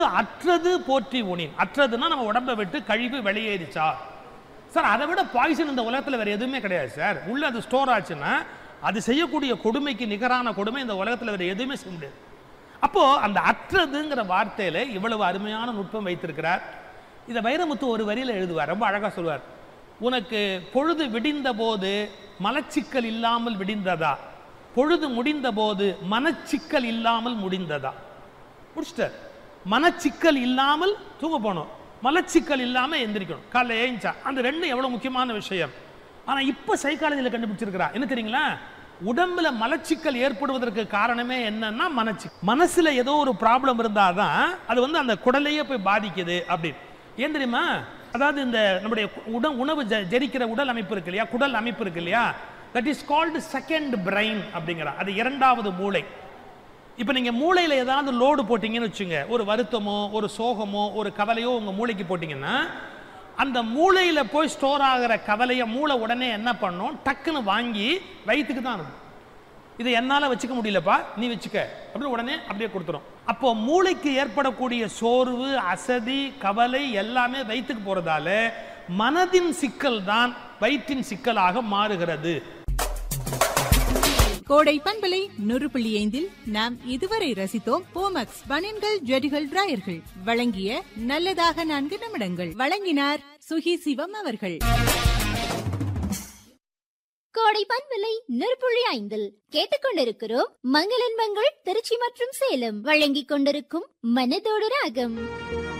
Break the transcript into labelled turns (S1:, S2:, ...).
S1: அற்றது போற்றி உனின் அற்றதுன்னா நம்ம உடம்பை விட்டு கழிவு வெளியேறிச்சா சார் அதை விட பாய்சன் இந்த உலகத்துல வேற எதுவுமே கிடையாது சார் உள்ள அது ஸ்டோர் ஆச்சுன்னா அது செய்யக்கூடிய கொடுமைக்கு நிகரான கொடுமை இந்த உலகத்துல வேற எதுவுமே செய்ய முடியாது அப்போ அந்த அற்றதுங்கிற வார்த்தையில இவ்வளவு அருமையான நுட்பம் வைத்திருக்கிறார் இதை வைரமுத்து ஒரு வரியில எழுதுவார் ரொம்ப அழகா சொல்வார் உனக்கு பொழுது விடிந்த போது மலச்சிக்கல் இல்லாமல் விடிந்ததா பொழுது முடிந்த போது மனச்சிக்கல் இல்லாமல் முடிந்ததா முடிச்சிட்டார் மனச்சிக்கல் இல்லாமல் தூங்க போகணும் மலச்சிக்கல் இல்லாம எந்திரிக்கணும் காலைல ஏஞ்சா அந்த ரெண்டும் எவ்வளவு முக்கியமான விஷயம் ஆனா இப்ப சைக்காலஜில கண்டுபிடிச்சிருக்கிறா என்ன தெரியுங்களா உடம்புல மலச்சிக்கல் ஏற்படுவதற்கு காரணமே என்னன்னா மனச்சி மனசுல ஏதோ ஒரு ப்ராப்ளம் இருந்தாதான் அது வந்து அந்த குடலையே போய் பாதிக்குது அப்படின்னு ஏன் தெரியுமா அதாவது இந்த நம்முடைய உட உணவு ஜ- ஜெரிக்கிற உடல் அமைப்பு இருக்கு இல்லையா குடல் அமைப்பு இருக்கு இல்லையா that is called second brain அப்படிங்கிறா அது இரண்டாவது மூளை இப்போ நீங்க மூளையில ஏதாவது லோடு போட்டீங்கன்னு வச்சுங்க ஒரு வருத்தமோ ஒரு சோகமோ ஒரு கவலையோ உங்க மூளைக்கு போட்டீங்கன்னா அந்த மூளையில போய் ஸ்டோர் ஆகிற கவலையை மூளை உடனே என்ன பண்ணும் டக்குன்னு வாங்கி வயிற்றுக்கு தான் அனுப்பும் இதை என்னால வச்சுக்க முடியலப்பா நீ வச்சுக்க அப்படின்னு உடனே அப்படியே கொடுத்துரும் அப்போ மூளைக்கு ஏற்படக்கூடிய சோர்வு அசதி கவலை எல்லாமே வயிற்றுக்கு போறதால மனதின் சிக்கல் தான் வயிற்றின் சிக்கலாக மாறுகிறது
S2: கோடை பண்பலை நூறு புள்ளி ஐந்தில் நாம் இதுவரை ரசித்தோம் போமக்ஸ் பனியன்கள் ஜெடிகள் டிராயர்கள் வழங்கிய நல்லதாக நான்கு நிமிடங்கள் வழங்கினார் சுகி சிவம் அவர்கள்
S3: கோடை பண்பலை நெருப்புள்ளி ஐந்தில் கேட்டுக்கொண்டிருக்கிறோம் மங்களின் மங்கள் திருச்சி மற்றும் சேலம் வழங்கிக் கொண்டிருக்கும் மனதோடு ராகம்